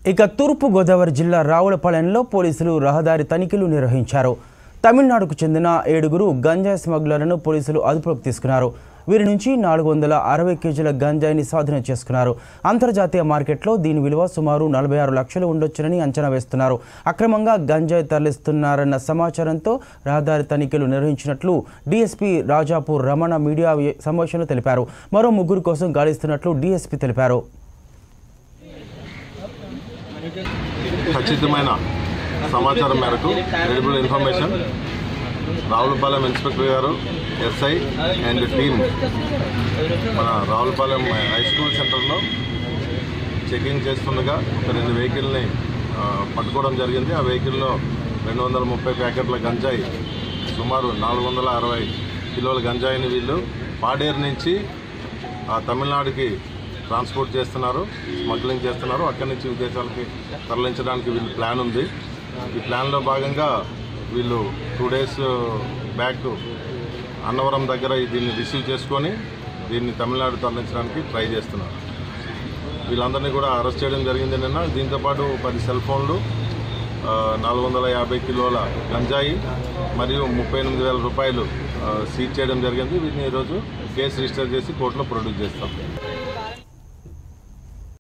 ఇక తూర్పు గోదావరి జిల్లా రావులపాలెంలో పోలీసులు రహదారి తనిఖీలు నిర్వహించారు తమిళనాడుకు చెందిన ఏడుగురు గంజాయి స్మగ్లర్లను పోలీసులు అదుపులోకి తీసుకున్నారు వీరి నుంచి నాలుగు వందల అరవై కేజీల గంజాయిని స్వాధీనం చేసుకున్నారు అంతర్జాతీయ మార్కెట్లో దీని విలువ సుమారు నలభై ఆరు లక్షలు ఉండొచ్చునని అంచనా వేస్తున్నారు అక్రమంగా గంజాయి తరలిస్తున్నారన్న సమాచారంతో రహదారి తనిఖీలు నిర్వహించినట్లు డీఎస్పీ రాజాపూర్ రమణ మీడియా సమావేశంలో తెలిపారు మరో ముగ్గురు కోసం గాలిస్తున్నట్లు డీఎస్పీ తెలిపారు ఖచ్చితమైన సమాచారం మేరకు క్రెడిబుల్ ఇన్ఫర్మేషన్ రావులపాలెం ఇన్స్పెక్టర్ గారు ఎస్ఐ అండ్ టీమ్ మన రావులపాలెం హై స్కూల్ సెంటర్లో చెకింగ్ చేస్తుండగా ఒక రెండు వెహికల్ని ఆ, పట్టుకోవడం జరిగింది ఆ వెహికల్లో రెండు వందల ముప్పై ప్యాకెట్ల గంజాయి సుమారు నాలుగు వందల అరవై కిలోల గంజాయిని వీళ్ళు పాడేరు నుంచి ఆ తమిళనాడుకి ట్రాన్స్పోర్ట్ చేస్తున్నారు స్మగ్లింగ్ చేస్తున్నారు అక్కడి నుంచి విదేశాలకి తరలించడానికి వీళ్ళు ప్లాన్ ఉంది ఈ ప్లాన్లో భాగంగా వీళ్ళు టూ డేస్ బ్యాక్ అన్నవరం దగ్గర దీన్ని రిసీవ్ చేసుకొని దీన్ని తమిళనాడు తరలించడానికి ట్రై చేస్తున్నారు వీళ్ళందరినీ కూడా అరెస్ట్ చేయడం జరిగింది నిన్న దీంతోపాటు పది సెల్ ఫోన్లు ఆ, నాలుగు వందల యాభై కిలోల గంజాయి మరియు ముప్పై ఎనిమిది వేల రూపాయలు ఆ, సీజ్ చేయడం జరిగింది వీటిని ఈరోజు కేసు రిజిస్టర్ చేసి కోర్టులో ప్రొడ్యూస్ చేస్తాం